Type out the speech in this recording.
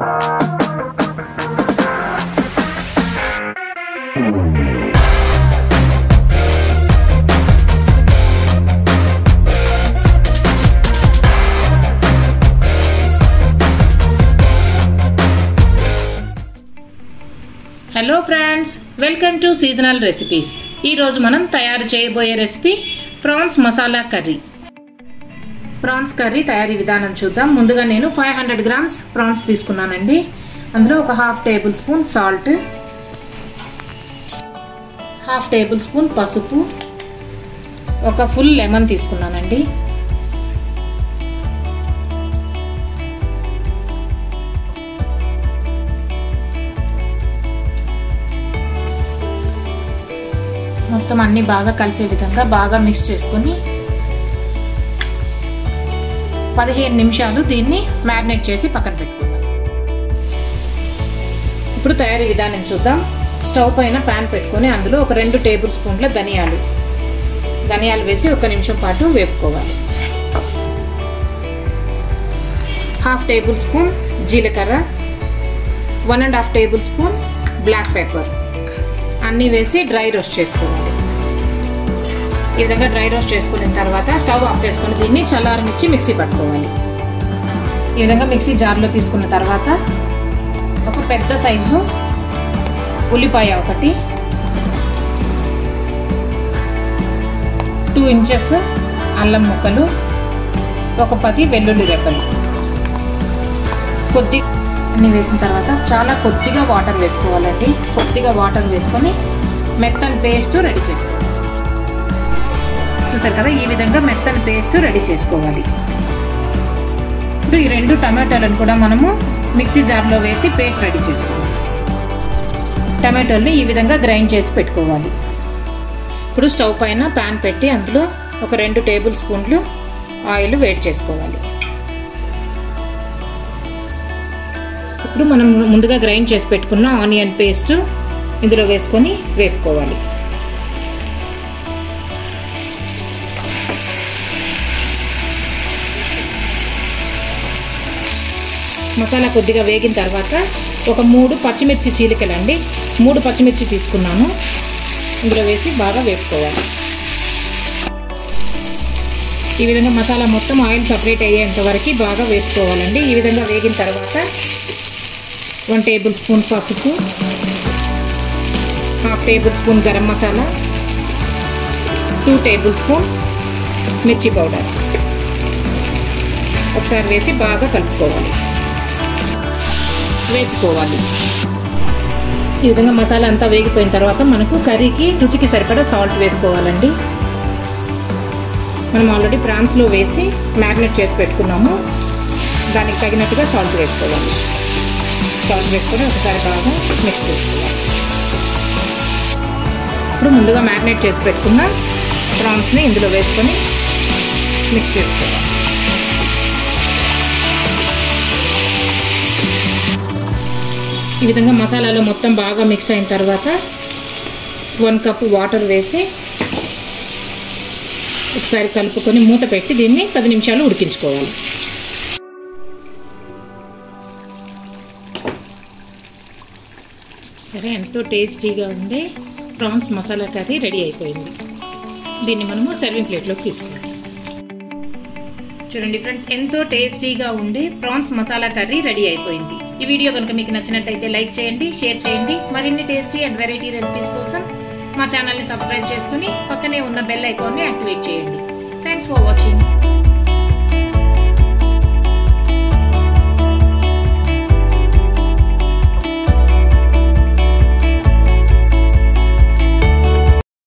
hello friends welcome to seasonal recipes ఈరోజు మనం తయారు చేయబోయే recipe prawns masala curry prawns curry తయారీ విధానం చూద్దాం ముందుగా నేను ఫైవ్ హండ్రెడ్ గ్రామ్స్ ప్రాన్స్ తీసుకున్నానండి అందులో ఒక half tablespoon salt half tablespoon పసుపు ఒక ఫుల్ లెమన్ తీసుకున్నానండి మొత్తం అన్ని బాగా కలిసే విధంగా బాగా మిక్స్ చేసుకొని పదిహేను నిమిషాలు దీన్ని మ్యారినేట్ చేసి పక్కన పెట్టుకుందాం ఇప్పుడు తయారీ విధానం చూద్దాం స్టవ్ పైన ప్యాన్ పెట్టుకొని అందులో ఒక రెండు టేబుల్ స్పూన్ల ధనియాలు ధనియాలు వేసి ఒక నిమిషం పాటు వేపుకోవాలి హాఫ్ టేబుల్ స్పూన్ జీలకర్ర one and half tablespoon black pepper అన్నీ వేసి డ్రై రోస్ట్ చేసుకోవాలి ఈ విధంగా డ్రై రోస్ట్ చేసుకున్న తర్వాత స్టవ్ ఆఫ్ చేసుకుని దీన్ని చల్లారనిచ్చి మిక్సీ పట్టుకోవాలి ఈ విధంగా మిక్సీ జార్లో తీసుకున్న తర్వాత ఒక పెద్ద సైజు ఉల్లిపాయ ఒకటి టూ ఇంచెస్ అల్లం ముక్కలు ఒక పది వెల్లుల్లి రెప్పలు కొద్ది అన్ని వేసిన తర్వాత చాలా కొద్దిగా వాటర్ వేసుకోవాలండి కొద్దిగా వాటర్ వేసుకొని మెత్తని పేస్ట్ రెడీ చేసుకోవాలి చూసారు కదా ఈ విధంగా మెత్తని పేస్ట్ రెడీ చేసుకోవాలి ఇప్పుడు ఈ రెండు టమాటాలను కూడా మనము మిక్సీ జార్లో వేసి పేస్ట్ రెడీ చేసుకోవాలి టమాటోల్ని ఈ విధంగా గ్రైండ్ చేసి పెట్టుకోవాలి ఇప్పుడు స్టవ్ పైన ప్యాన్ పెట్టి అందులో ఒక రెండు టేబుల్ స్పూన్లు ఆయిల్ వేడి చేసుకోవాలి ఇప్పుడు మనం ముందుగా గ్రైండ్ చేసి పెట్టుకున్న ఆనియన్ పేస్ట్ ఇందులో వేసుకొని వేపుకోవాలి మసాలా కొద్దిగా వేగిన తర్వాత ఒక మూడు పచ్చిమిర్చి చీలికలండి మూడు పచ్చిమిర్చి తీసుకున్నాను ఇందులో వేసి బాగా వేపుకోవాలి ఈ విధంగా మసాలా మొత్తం ఆయిల్ సపరేట్ అయ్యేంత వరకు బాగా వేపుకోవాలండి ఈ విధంగా వేగిన తర్వాత వన్ టేబుల్ స్పూన్ పసుపు half tablespoon garam masala two tablespoons మిర్చి పౌడర్ ఒకసారి వేసి బాగా కలుపుకోవాలి వేపుకోవాలి ఈ విధంగా మసాలా అంతా వేగిపోయిన తర్వాత మనకు కర్రీకి రుచికి సరిపడా సాల్ట్ వేసుకోవాలండి మనం ఆల్రెడీ ప్రాన్స్లో వేసి మ్యారినేట్ చేసి పెట్టుకున్నాము దానికి తగినట్టుగా సాల్ట్ వేసుకోవాలి సాల్ట్ వేసుకొని ఒకసారి బాగా మిక్స్ చేసుకోవాలి ఇప్పుడు ముందుగా మ్యారినేట్ చేసి పెట్టుకున్న ప్రాన్స్ని ఇందులో వేసుకొని మిక్స్ చేసుకోవాలి ఈ విధంగా మసాలాలో మొత్తం బాగా మిక్స్ అయిన తర్వాత వన్ కప్ వాటర్ వేసి ఒకసారి కలుపుకొని మూత పెట్టి దీన్ని పది నిమిషాలు ఉడికించుకోవాలి సరే ఎంతో టేస్టీగా ఉండే ప్రాన్స్ మసాలా కర్రీ రెడీ అయిపోయింది దీన్ని మనము సర్వింగ్ ప్లేట్లోకి తీసుకుంటాం చూడండి ఫ్రెండ్స్ ఎంతో టేస్టీగా ఉండే ప్రాన్స్ మసాలా కర్రీ రెడీ అయిపోయింది ఈ వీడియో కనుక మీకు నచ్చినట్టయితే లైక్ చేయండి షేర్ చేయండి మరిన్ని టేస్టీ అండ్ వెరైటీ రెసిపీస్ కోసం మా ఛానల్ని సబ్స్క్రైబ్ చేసుకుని పక్కనే ఉన్న బెల్ ఐకాన్ని యాక్టివేట్ చేయండి థ్యాంక్స్ ఫర్ వాచింగ్